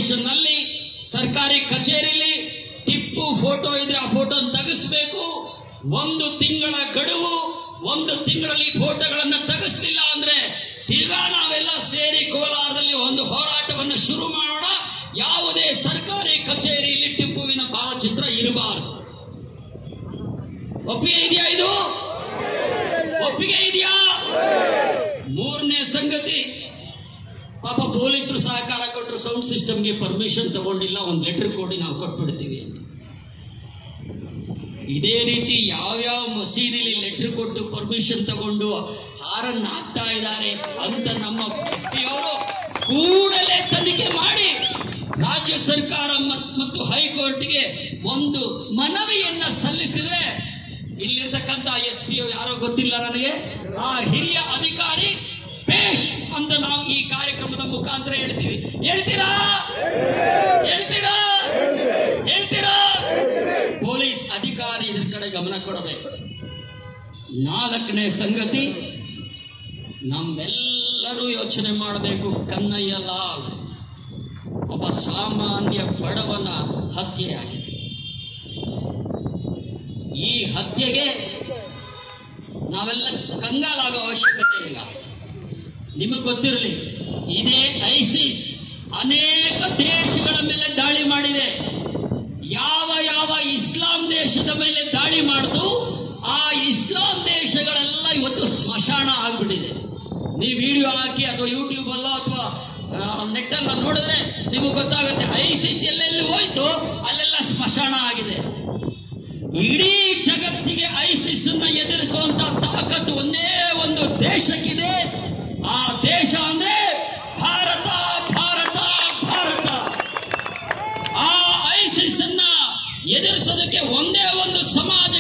station ನಲ್ಲಿ ಸರ್ಕಾರಿ ಕಚೇರಿಲಿ Tipu photo ಇದ್ರೆ ಆ ಫೋಟೋ ತೆಗೆಸ್ಬೇಕು ಒಂದು ತಿಂಗಳ ಗಡುವು ಒಂದು ತಿಂಗಳಲ್ಲಿ ಫೋಟೋಗಳನ್ನ ತೆಗೆಸ್ಲಿಲ್ಲ ಅಂದ್ರೆ ತಿರ್ಗಾ ನಾವೆಲ್ಲ ಸೇರಿ ಕೋಲಾರದಲ್ಲಿ ಒಂದು ಹೋರಾಟವನ್ನು ಶುರು ಮಾಡೋಣ ಯಾವುದೇ ಸರ್ಕಾರಿ ಕಚೇರಿಯಲ್ಲಿ ಟಿಪ್ಪುವಿನ ಭಾವಚಿತ್ರ ಇರಬಾರದು ಒಪ್ಪಿಗೆ ಇದೆಯಾ ಇದು ಒಪ್ಪಿಗೆ ಇದೆಯಾ ಮೂರನೇ ಸಂಗತಿ ಪಾಪ ಪೊಲೀಸರು ಸಹಕಾರ ಕೊಟ್ಟರು ಸೌಂಡ್ ಸಿಸ್ಟಮ್ಗೆ ಪರ್ಮಿಷನ್ ತಗೊಂಡಿಲ್ಲ ಒಂದು ಲೆಟರ್ ಕೊಡಿ ನಾವು ಕೊಟ್ಬಿಡ್ತೀವಿ ಅಂತ ಇದೇ ರೀತಿ ಯಾವ್ಯಾವ ಮಸೀದಿಲಿ ಲೆಟರ್ ಕೊಟ್ಟು ಪರ್ಮಿಷನ್ ತಗೊಂಡು ಹಾರನ್ನ ಹಾಕ್ತಾ ಇದ್ದಾರೆ ಅಂತ ನಮ್ಮ ಎಸ್ ಪಿ ಅವರು ಕೂಡಲೇ ತನಿಖೆ ಮಾಡಿ ರಾಜ್ಯ ಸರ್ಕಾರ ಮತ್- ಮತ್ತು ಹೈಕೋರ್ಟ್ಗೆ ಒಂದು ಮನವಿಯನ್ನ ಸಲ್ಲಿಸಿದ್ರೆ ಇಲ್ಲಿರ್ತಕ್ಕಂಥ ಎಸ್ ಪಿ ಯಾರೋ ಗೊತ್ತಿಲ್ಲ ನನಗೆ ಆ ಹಿರಿಯ ಅಧಿಕಾರಿ ಪೇಶ್ ಅಂತ ನಾವು ಈ ಕಾರ್ಯಕ್ರಮದ ಮುಖಾಂತರ ಹೇಳ್ತೀವಿ ಹೇಳ್ತೀರಾ ಹೇಳ್ತೀರಾ ಹೇಳ್ತೀರಾ ಪೊಲೀಸ್ ಅಧಿಕಾರಿ ಇದ್ರ ಕಡೆ ಗಮನ ಕೊಡಬೇಕು ನಾಲ್ಕನೇ ಸಂಗತಿ ನಮ್ಮೆಲ್ಲರೂ ಯೋಚನೆ ಮಾಡಬೇಕು ಕನ್ನಯ್ಯ ಲಾಲ್ ಒಬ್ಬ ಸಾಮಾನ್ಯ ಬಡವನ ಹತ್ಯೆಯಾಗಿದೆ ಈ ಹತ್ಯೆಗೆ ನಾವೆಲ್ಲ ಕಂಗಾಲಾಗೋ ಅವಶ್ಯಕತೆ ಇಲ್ಲ ನಿಮಗೆ ಗೊತ್ತಿರಲಿ ಇದೇ ಐಸಿಸ್ ಅನೇಕ ದೇಶಗಳ ಮೇಲೆ ದಾಳಿ ಮಾಡಿದೆ ಯಾವ ಯಾವ ಇಸ್ಲಾಂ ದೇಶದ ಮೇಲೆ ದಾಳಿ ಮಾಡ್ತು ಆ ಇಸ್ಲಾಂ ದೇಶಗಳೆಲ್ಲ ಇವತ್ತು ಸ್ಮಶಾನ ಆಗ್ಬಿಟ್ಟಿದೆ ನೀವು ವಿಡಿಯೋ ಹಾಕಿ ಅಥವಾ ಯೂಟ್ಯೂಬ್ ಅಲ್ಲೋ ಅಥವಾ ನೆಟ್ ಅಲ್ಲ ನೋಡಿದ್ರೆ ನಿಮಗೆ ಗೊತ್ತಾಗುತ್ತೆ ಐಸಿಸ್ ಎಲ್ಲೆಲ್ಲಿ ಹೋಯ್ತು ಅಲ್ಲೆಲ್ಲ ಸ್ಮಶಾನ ಆಗಿದೆ ಇಡೀ ಜಗತ್ತಿಗೆ ಐಸಿಸ್ ಅನ್ನ ಎದುರಿಸುವಂತ ತಾಕತ್ತು ಒಂದೇ ಒಂದು ದೇಶಕ್ಕಿದೆ ಆ ದೇಶ ಅಂದ್ರೆ ಭಾರತ ಭಾರತ ಭಾರತ ಆ ಐಸಿಸ್ ಅನ್ನ ಎದುರಿಸೋದಕ್ಕೆ ಒಂದೇ ಒಂದು ಸಮಾಜ